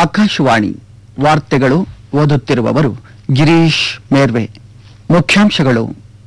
ಆಕಾಶವಾಣಿ ವಾರ್ತೆಗಳು ಓದುತ್ತಿರುವವರು ಗಿರೀಶ್ ಮೇರ್ವೆ ಮುಖ್ಯಾಂಶಗಳು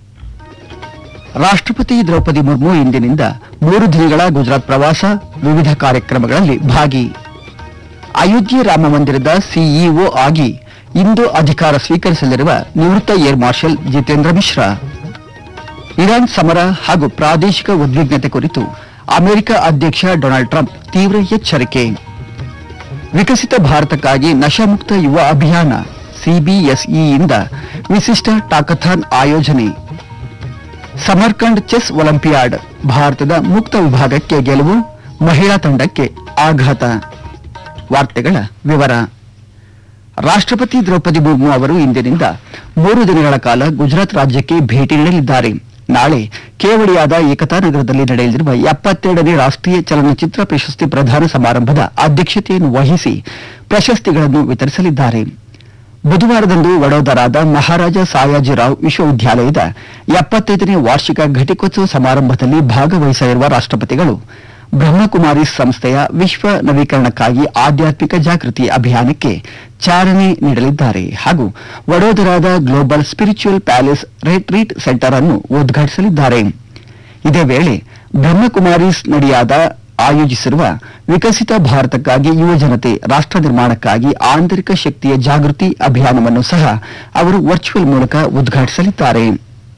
ರಾಷ್ಟ್ರಪತಿ ದ್ರೌಪದಿ ಮುರ್ಮು ಇಂದಿನಿಂದ ಮೂರು ದಿನಗಳ ಗುಜರಾತ್ ಪ್ರವಾಸ ವಿವಿಧ ಕಾರ್ಯಕ್ರಮಗಳಲ್ಲಿ ಭಾಗಿ ಅಯೋಧ್ಯೆ ರಾಮ ಮಂದಿರದ ಸಿಇಒ ಆಗಿ ಇಂದು ಅಧಿಕಾರ ಸ್ವೀಕರಿಸಲಿರುವ ನಿವೃತ್ತ air marshal Jitendra Mishra Iran ಸಮರ ಹಾಗೂ ಪ್ರಾದೇಶಿಕ ಉದ್ವಿಗ್ನತೆ ಕುರಿತು ಅಮೆರಿಕ ಅಧ್ಯಕ್ಷ ಡೊನಾಲ್ಡ್ ಟ್ರಂಪ್ ತೀವ್ರ ಎಚ್ಚರಿಕೆ ವಿಕಸಿತ ಭಾರತಕ್ಕಾಗಿ ನಶಾಮುಕ್ತ ಯುವ ಅಭಿಯಾನ ಸಿಬಿಎಸ್ಇಯಿಂದ ವಿಶಿಷ್ಟ ಟಾಕಥಾನ್ ಆಯೋಜನೆ ಸಮರ್ಕಂಡ್ ಚೆಸ್ ಒಲಿಂಪಿಯಾಡ್ ಭಾರತದ ಮುಕ್ತ ವಿಭಾಗಕ್ಕೆ ಗೆಲುವು ಮಹಿಳಾ ತಂಡಕ್ಕೆ ಆಘಾತ ವಾರ್ತೆಗಳ ವಿವರ ರಾಷ್ಟ್ರಪತಿ ದ್ರೌಪದಿ ಮುರ್ಮು ಅವರು ಇಂದಿನಿಂದ ಮೂರು ದಿನಗಳ ಕಾಲ ಗುಜರಾತ್ ರಾಜ್ಯಕ್ಕೆ ಭೇಟಿ ನೀಡಲಿದ್ದಾರೆ ನಾಳೆ ಕೇವಡಿಯಾದ ಏಕತಾ ನಗರದಲ್ಲಿ ನಡೆಯಲಿರುವ ಎಪ್ಪತ್ತೆರಡನೇ ರಾಷ್ಟ್ರೀಯ ಚಲನಚಿತ್ರ ಪ್ರಶಸ್ತಿ ಪ್ರದಾನ ಸಮಾರಂಭದ ಅಧ್ಯಕ್ಷತೆಯನ್ನು ವಹಿಸಿ ಪ್ರಶಸ್ತಿಗಳನ್ನು ವಿತರಿಸಲಿದ್ದಾರೆ ಬುಧವಾರದಂದು ವಡೋದರಾದ ಮಹಾರಾಜ ಸಾಯಾಜಿರಾವ್ ವಿಶ್ವವಿದ್ಯಾಲಯದ ಎಪ್ಪತ್ತೈದನೇ ವಾರ್ಷಿಕ ಘಟಿಕೋತ್ಸವ ಸಮಾರಂಭದಲ್ಲಿ ಭಾಗವಹಿಸಲಿರುವ ರಾಷ್ಟ್ರಪತಿಗಳು ಬ್ರಹ್ಮಕುಮಾರಿ ಸಂಸ್ಥೆಯ ವಿಶ್ವ ನವೀಕರಣಕ್ಕಾಗಿ ಆಧ್ಯಾತ್ಮಿಕ ಜಾಗೃತಿ ಅಭಿಯಾನಕ್ಕೆ ಚಾಲನೆ ನೀಡಲಿದ್ದಾರೆ ಹಾಗೂ ವಡೋದರಾದ global spiritual palace retreat centre ಅನ್ನು ಉದ್ಘಾಟಿಸಲಿದ್ದಾರೆ ಇದೇ ವೇಳೆ ಬ್ರಹ್ಮಕುಮಾರೀಸ್ ನಡಿಯಾದ ಆಯೋಜಿಸಿರುವ ವಿಕಸಿತ ಭಾರತಕ್ಕಾಗಿ ಯುವ ಜನತೆ ರಾಷ್ಟ್ರ ನಿರ್ಮಾಣಕ್ಕಾಗಿ ಆಂತರಿಕ ಶಕ್ತಿಯ ಜಾಗೃತಿ ಅಭಿಯಾನವನ್ನು ಸಹ ಅವರು ವರ್ಚುವಲ್ ಮೂಲಕ ಉದ್ಘಾಟಿಸಲಿದ್ದಾರೆ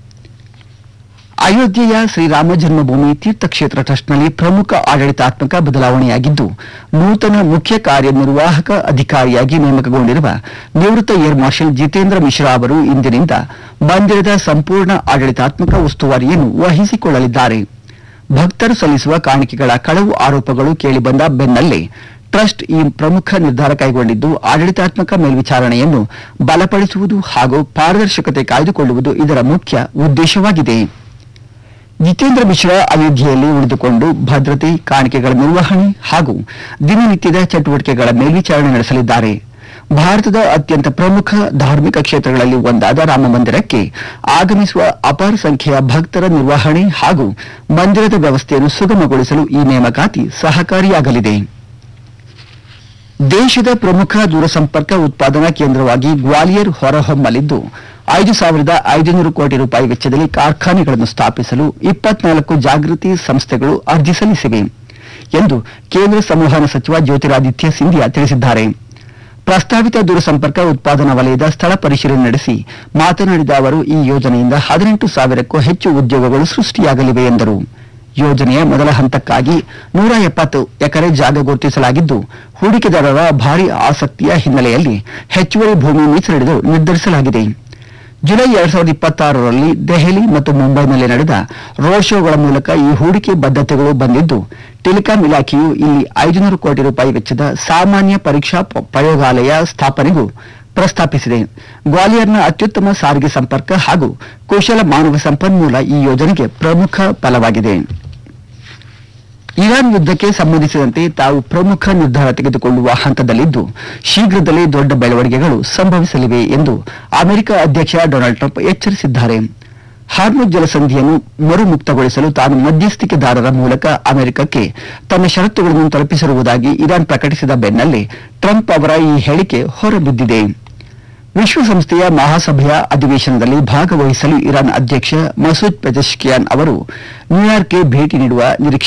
ಅಯೋಧ್ಯೆಯ ಶ್ರೀರಾಮ ಜನ್ಮಭೂಮಿ ತೀರ್ಥಕ್ಷೇತ್ರ ಟ್ರಸ್ಟ್ನಲ್ಲಿ ಪ್ರಮುಖ ಆಡಳಿತಾತ್ಮಕ ಬದಲಾವಣೆಯಾಗಿದ್ದು ನೂತನ ಮುಖ್ಯ ಕಾರ್ಯನಿರ್ವಾಹಕ ಅಧಿಕಾರಿಯಾಗಿ ನೇಮಕಗೊಂಡಿರುವ ನಿವೃತ್ತ ಏರ್ ಮಾರ್ಷಲ್ ಜಿತೇಂದ್ರ ಮಿಶ್ರಾ ಅವರು ಇಂದಿನಿಂದ ಮಂದಿರದ ಸಂಪೂರ್ಣ ಆಡಳಿತಾತ್ಮಕ ಉಸ್ತುವಾರಿಯನ್ನು ವಹಿಸಿಕೊಳ್ಳಲಿದ್ದಾರೆ ಭಕ್ತರು ಸಲ್ಲಿಸುವ ಕಾಣಿಕೆಗಳ ಕಳವು ಆರೋಪಗಳು ಕೇಳಿಬಂದ ಬೆನ್ನಲ್ಲೇ ಟ್ರಸ್ಟ್ ಈ ಪ್ರಮುಖ ನಿರ್ಧಾರ ಕೈಗೊಂಡಿದ್ದು ಆಡಳಿತಾತ್ಮಕ ಮೇಲ್ವಿಚಾರಣೆಯನ್ನು ಬಲಪಡಿಸುವುದು ಹಾಗೂ ಪಾರದರ್ಶಕತೆ ಕಾಯ್ದುಕೊಳ್ಳುವುದು ಇದರ ಮುಖ್ಯ ಉದ್ದೇಶವಾಗಿದೆ ಜಿತೇಂದ್ರ ಮಿಶ್ರಾ ಅಯೋಧ್ಯೆಯಲ್ಲಿ ಉಳಿದುಕೊಂಡು ಭದ್ರತೆ ಕಾಣಿಕೆಗಳ ನಿರ್ವಹಣೆ ಹಾಗೂ ದಿನನಿತ್ಯದ ಚಟುವಟಿಕೆಗಳ ಮೇಲ್ವಿಚಾರಣೆ ನಡೆಸಲಿದ್ದಾರೆ ಭಾರತದ ಅತ್ಯಂತ ಪ್ರಮುಖ ಧಾರ್ಮಿಕ ಕ್ಷೇತ್ರಗಳಲ್ಲಿ ಒಂದಾದ ರಾಮ ಮಂದಿರಕ್ಕೆ ಆಗಮಿಸುವ ಅಪಾರ ಸಂಖ್ಯೆಯ ಭಕ್ತರ ನಿರ್ವಹಣೆ ಹಾಗೂ ಮಂದಿರದ ವ್ಯವಸ್ಥೆಯನ್ನು ಸುಗಮಗೊಳಿಸಲು ಈ ನೇಮಕಾತಿ ಸಹಕಾರಿಯಾಗಲಿದೆ ದೇಶದ ಪ್ರಮುಖ ದೂರಸಂಪರ್ಕ ಉತ್ಪಾದನಾ ಕೇಂದ್ರವಾಗಿ ಗ್ವಾಲಿಯರ್ ಹೊರಹೊಮ್ಮಲಿದ್ದು ಐದು ಸಾವಿರದ ಐದುನೂರು ಕೋಟಿ ರೂಪಾಯಿ ವೆಚ್ಚದಲ್ಲಿ ಕಾರ್ಖಾನೆಗಳನ್ನು ಸ್ಥಾಪಿಸಲು ಇಪ್ಪತ್ನಾಲ್ಕು ಜಾಗೃತಿ ಸಂಸ್ಥೆಗಳು ಅರ್ಜಿ ಸಲ್ಲಿಸಿವೆ ಎಂದು ಕೇಂದ್ರ ಸಂವಹನ ಸಚಿವ ಜ್ಯೋತಿರಾದಿತ್ಯ ಸಿಂಧಿಯಾ ತಿಳಿಸಿದ್ದಾರೆ ಪ್ರಸ್ತಾವಿತ ದೂರಸಂಪರ್ಕ ಉತ್ಪಾದನಾ ವಲಯದ ಸ್ಥಳ ಪರಿಶೀಲನೆ ನಡೆಸಿ ಮಾತನಾಡಿದ ಅವರು ಈ ಯೋಜನೆಯಿಂದ ಹದಿನೆಂಟು ಸಾವಿರಕ್ಕೂ ಹೆಚ್ಚು ಉದ್ಯೋಗಗಳು ಸೃಷ್ಟಿಯಾಗಲಿವೆ ಎಂದರು ಯೋಜನೆಯ ಮೊದಲ ಹಂತಕ್ಕಾಗಿ ನೂರ ಎಪ್ಪತ್ತು ಎಕರೆ ಜಾಗ ಗುರುತಿಸಲಾಗಿದ್ದು ಹೂಡಿಕೆದಾರರ ಭಾರಿ ಆಸಕ್ತಿಯ ಹಿನ್ನೆಲೆಯಲ್ಲಿ ಹೆಚ್ಚುವರಿ ಭೂಮಿ ಮೀಸಲಿಡಲು ನಿರ್ಧರಿಸಲಾಗಿದೆ ಜುಲೈ ಎರಡ್ ಸಾವಿರದ ಇಪ್ಪತ್ತಾರರಲ್ಲಿ ದೆಹಲಿ ಮತ್ತು ಮುಂಬೈನಲ್ಲಿ ನಡೆದ ರೋಡ್ ಶೋಗಳ ಮೂಲಕ ಈ ಹೂಡಿಕೆ ಬದ್ಧತೆಗಳು ಬಂದಿದ್ದು ಟೆಲಿಕಾಂ ಇಲಾಖೆಯು ಇಲ್ಲಿ ಐದುನೂರು ಕೋಟಿ ರೂಪಾಯಿ ವೆಚ್ಚದ ಸಾಮಾನ್ಯ ಪರೀಕ್ಷಾ ಪ- ಪ್ರಯೋಗಾಲಯ ಸ್ಥಾಪನೆಗೂ ಪ್ರಸ್ತಾಪಿಸಿದೆ ಗ್ವಾಲಿಯರ್ನ ಅತ್ಯುತ್ತಮ ಸಾರಿಗೆ ಸಂಪರ್ಕ ಹಾಗೂ ಕುಶಲ ಮಾನವ ಸಂಪನ್ಮೂಲ ಈ ಯೋಜನೆಗೆ ಪ್ರಮುಖ ಫಲವಾಗಿದೆ ಇರಾನ್ ಯುದ್ಧಕ್ಕೆ ಸಂಬಂಧಿಸಿದಂತೆ ತಾವು ಪ್ರಮುಖ ನಿರ್ಧಾರ ತೆಗೆದುಕೊಳ್ಳುವ ಹಂತದಲ್ಲಿದ್ದು ಶೀಘ್ರದಲ್ಲೇ ದೊಡ್ಡ ಬೆಳವಣಿಗೆಗಳು ಸಂಭವಿಸಲಿವೆ ಎಂದು ಅಮೆರಿಕ ಅಧ್ಯಕ್ಷ ಡೊನಾಲ್ಡ್ ಟ್ರಂಪ್ ಎಚ್ಚರಿಸಿದ್ದಾರೆ ಹಾರ್ಮುಜ್ ಜಲಸಂಧಿಯನ್ನು ಮರುಮುಕ್ತಗೊಳಿಸಲು ತಾನು ಮಧ್ಯಸ್ಥಿಕೆದಾರರ ಮೂಲಕ ಅಮೆರಿಕಕ್ಕೆ ತನ್ನ ಷರತ್ತುಗಳನ್ನು ತಲುಪಿಸಿರುವುದಾಗಿ ಇರಾನ್ ಪ್ರಕಟಿಸಿದ ಬೆನ್ನಲ್ಲೇ ಟ್ರಂಪ್ ಅವರ ಈ ಹೇಳಿಕೆ ಹೊರಬಿದ್ದಿದೆ ವಿಶ್ವಸಂಸ್ಥೆಯ ಮಹಾಸಭೆಯ ಅಧಿವೇಶನದಲ್ಲಿ ಭಾಗವಹಿಸಲು ಇರಾನ್ ಅಧ್ಯಕ್ಷ ಮಸೂದ್ ಪೆಜೆಶ್ಕಿಯಾನ್ ಅವರು ನ್ಯೂಯಾರ್ಕ್ಗೆ ಭೇಟಿ ನೀಡುವ ನಿರೀಕ್ಷೆ